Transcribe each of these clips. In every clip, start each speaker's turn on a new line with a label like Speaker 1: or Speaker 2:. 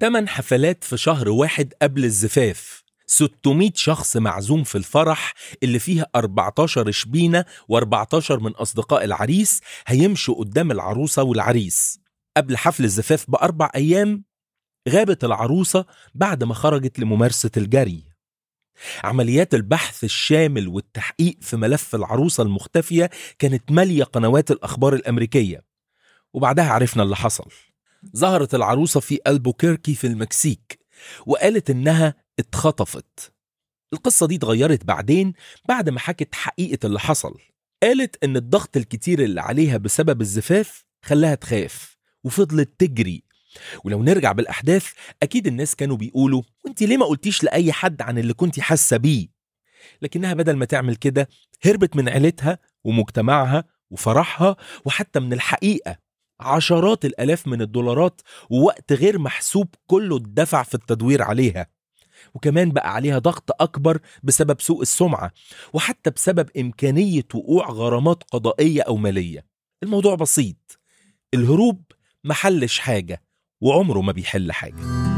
Speaker 1: تمن حفلات في شهر واحد قبل الزفاف 600 شخص معزوم في الفرح اللي فيها 14 شبينة و14 من أصدقاء العريس هيمشوا قدام العروسة والعريس قبل حفل الزفاف بأربع أيام غابت العروسة بعد ما خرجت لممارسة الجري عمليات البحث الشامل والتحقيق في ملف العروسة المختفية كانت مالية قنوات الأخبار الأمريكية وبعدها عرفنا اللي حصل ظهرت العروسة في ألبوكيركي في المكسيك وقالت إنها اتخطفت القصة دي اتغيرت بعدين بعد ما حكت حقيقة اللي حصل قالت إن الضغط الكتير اللي عليها بسبب الزفاف خلاها تخاف وفضلت تجري ولو نرجع بالأحداث أكيد الناس كانوا بيقولوا وانت ليه ما قلتيش لأي حد عن اللي كنت حاسة بيه لكنها بدل ما تعمل كده هربت من عيلتها ومجتمعها وفرحها وحتى من الحقيقة عشرات الآلاف من الدولارات ووقت غير محسوب كله اتدفع في التدوير عليها وكمان بقى عليها ضغط أكبر بسبب سوء السمعة وحتى بسبب إمكانية وقوع غرامات قضائية أو مالية الموضوع بسيط الهروب محلش حاجة وعمره ما بيحل حاجة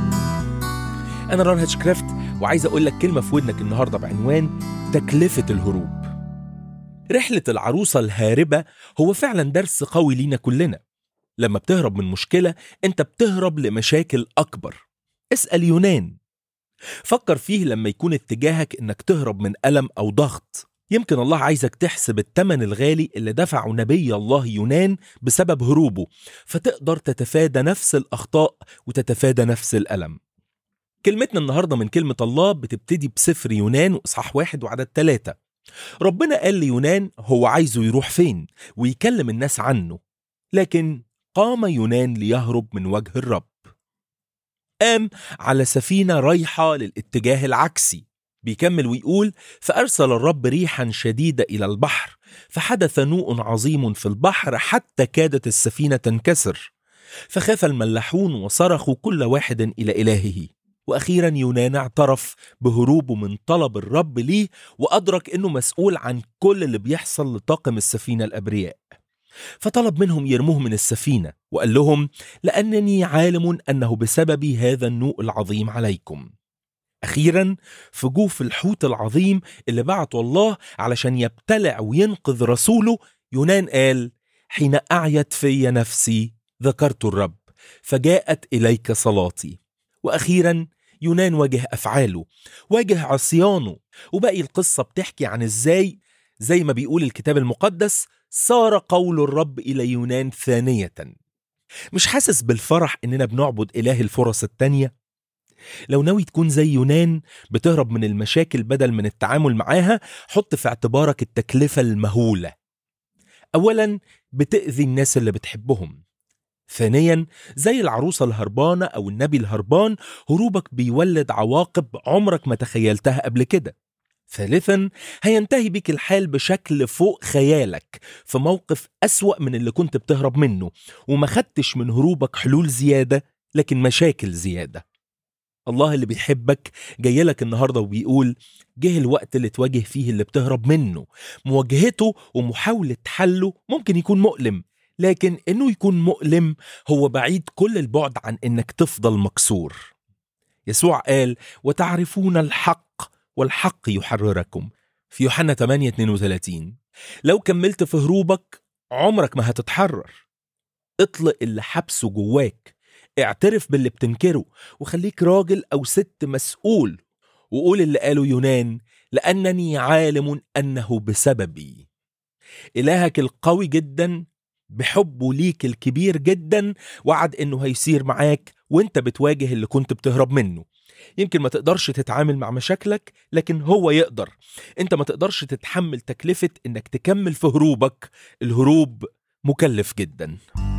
Speaker 1: أنا ران هاتشكرافت وعايز أقول لك كلمة في ودنك النهاردة بعنوان تكلفة الهروب رحلة العروسة الهاربة هو فعلا درس قوي لينا كلنا لما بتهرب من مشكلة أنت بتهرب لمشاكل أكبر اسأل يونان فكر فيه لما يكون اتجاهك إنك تهرب من ألم أو ضغط يمكن الله عايزك تحسب الثمن الغالي اللي دفعه نبي الله يونان بسبب هروبه فتقدر تتفادى نفس الأخطاء وتتفادى نفس الألم كلمتنا النهاردة من كلمة الله بتبتدي بسفر يونان وإصحاح واحد وعدد ثلاثة ربنا قال ليونان هو عايزه يروح فين ويكلم الناس عنه لكن قام يونان ليهرب من وجه الرب قام على سفينة رايحة للاتجاه العكسي بيكمل ويقول فأرسل الرب ريحا شديدة إلى البحر فحدث نوء عظيم في البحر حتى كادت السفينة تنكسر فخاف الملاحون وصرخوا كل واحد إلى إلهه وأخيرا يونان اعترف بهروبه من طلب الرب ليه وأدرك أنه مسؤول عن كل اللي بيحصل لطاقم السفينة الأبرياء فطلب منهم يرموه من السفينة وقال لهم لأنني عالم أنه بسبب هذا النوء العظيم عليكم أخيرا في جوف الحوت العظيم اللي بعته الله علشان يبتلع وينقذ رسوله يونان قال حين أعيت في نفسي ذكرت الرب فجاءت إليك صلاتي وأخيرا يونان واجه أفعاله واجه عصيانه وباقي القصة بتحكي عن إزاي زي ما بيقول الكتاب المقدس صار قول الرب إلى يونان ثانية مش حاسس بالفرح إننا بنعبد إله الفرص التانية؟ لو ناوي تكون زي يونان بتهرب من المشاكل بدل من التعامل معاها حط في اعتبارك التكلفة المهولة أولا بتأذي الناس اللي بتحبهم ثانيا زي العروسة الهربانة أو النبي الهربان هروبك بيولد عواقب عمرك ما تخيلتها قبل كده ثالثا هينتهي بيك الحال بشكل فوق خيالك في موقف أسوأ من اللي كنت بتهرب منه وما خدتش من هروبك حلول زيادة لكن مشاكل زيادة الله اللي بيحبك جاي لك النهارده وبيقول جه الوقت اللي تواجه فيه اللي بتهرب منه مواجهته ومحاولة حله ممكن يكون مؤلم لكن انه يكون مؤلم هو بعيد كل البعد عن انك تفضل مكسور يسوع قال وتعرفون الحق والحق يحرركم في يوحنا 8 32 لو كملت في هروبك عمرك ما هتتحرر اطلق اللي حبسه جواك اعترف باللي بتنكره وخليك راجل أو ست مسؤول وقول اللي قاله يونان لأنني عالم أنه بسببي إلهك القوي جدا بحبه ليك الكبير جدا وعد انه هيسير معاك وانت بتواجه اللي كنت بتهرب منه يمكن ما تقدرش تتعامل مع مشاكلك لكن هو يقدر انت ما تقدرش تتحمل تكلفة انك تكمل في هروبك الهروب مكلف جدا